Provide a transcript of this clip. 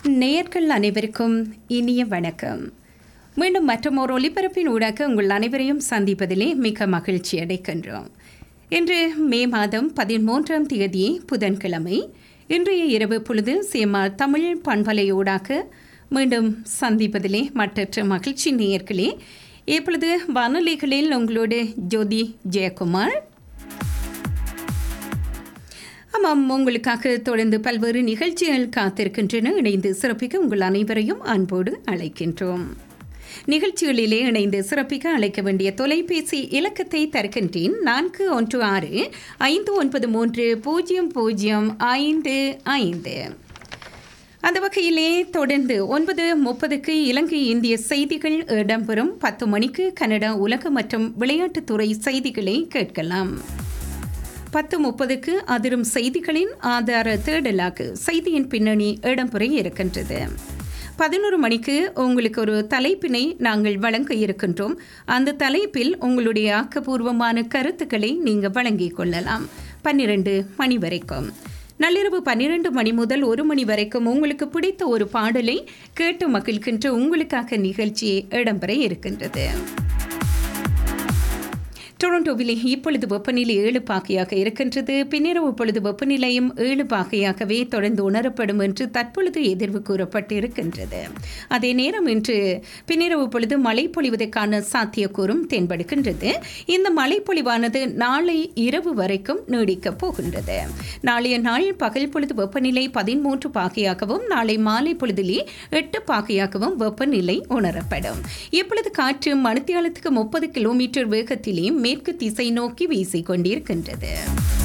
நேயர்கள் அனைவருக்கும் இனிய வணக்கம் மீண்டும் மற்றும் ஒரு ஒலிபரப்பின் ஊடாக உங்கள் அனைவரையும் சந்திப்பதிலே மிக மகிழ்ச்சி அடைக்கின்றோம் இன்று மே மாதம் பதிமூன்றாம் தேதி புதன்கிழமை இன்றைய இரவு பொழுது சேமார் தமிழ் பண்பலையூடாக மீண்டும் சந்திப்பதிலே மற்றற்ற மகிழ்ச்சி நேயர்களே இப்பொழுது வானொலிகளில் உங்களோடு ஜோதி ஜெயக்குமார் ஆமாம் உங்களுக்காக தொடர்ந்து பல்வேறு நிகழ்ச்சிகள் காத்திருக்கின்றன இணைந்து சிறப்பிக்க உங்கள் அனைவரையும் அன்போடு அழைக்கின்றோம் நிகழ்ச்சிகளிலே இணைந்து சிறப்பிக்க அழைக்க வேண்டிய தொலைபேசி இலக்கத்தை தருகின்றேன் நான்கு ஒன்று ஆறு ஐந்து ஒன்பது மூன்று பூஜ்ஜியம் பூஜ்ஜியம் ஐந்து ஐந்து அந்த வகையிலே தொடர்ந்து ஒன்பது முப்பதுக்கு இலங்கை இந்திய செய்திகள் இடம்பெறும் பத்து மணிக்கு கனடா உலக மற்றும் விளையாட்டுத்துறை செய்திகளை கேட்கலாம் பத்து முப்பதுக்கு அதிரும் செய்திகளின் ஆதார தேடலாக்கு செய்தியின் பின்னணி இடம்பெற இருக்கின்றது பதினோரு மணிக்கு உங்களுக்கு ஒரு தலைப்பினை நாங்கள் வழங்க இருக்கின்றோம் அந்த தலைப்பில் உங்களுடைய ஆக்கப்பூர்வமான கருத்துக்களை நீங்கள் வழங்கிக் கொள்ளலாம் பன்னிரண்டு மணி வரைக்கும் நள்ளிரவு பன்னிரண்டு மணி முதல் ஒரு மணி வரைக்கும் உங்களுக்கு பிடித்த ஒரு பாடலை கேட்டு மகிழ்கின்ற உங்களுக்காக நிகழ்ச்சி இடம்பெற இருக்கின்றது டொரண்டோவிலே இப்பொழுது வெப்பநிலை ஏழு பாகையாக இருக்கின்றது பின்னிரவு பொழுது வெப்பநிலையும் ஏழு பாகையாகவே தொடர்ந்து உணரப்படும் என்று தற்பொழுது எதிர்வு கூறப்பட்டு இருக்கின்றது அதே நேரம் இன்று பின்னிரவு பொழுது மழை பொழிவதற்கான சாத்தியக்கூறும் தென்படுகின்றது இந்த மழை பொழிவானது நாளை இரவு வரைக்கும் நீடிக்கப் போகின்றது நாளைய நாள் பகல் பொழுது வெப்பநிலை பதிமூன்று பாகையாகவும் நாளை மாலை பொழுதிலே எட்டு பாகையாகவும் வெப்பநிலை உணரப்படும் இப்பொழுது காற்று மணித்தியாலத்துக்கு முப்பது கிலோமீட்டர் வேகத்திலே மேற்கு திசை நோக்கி வீசிக் கொண்டிருக்கின்றது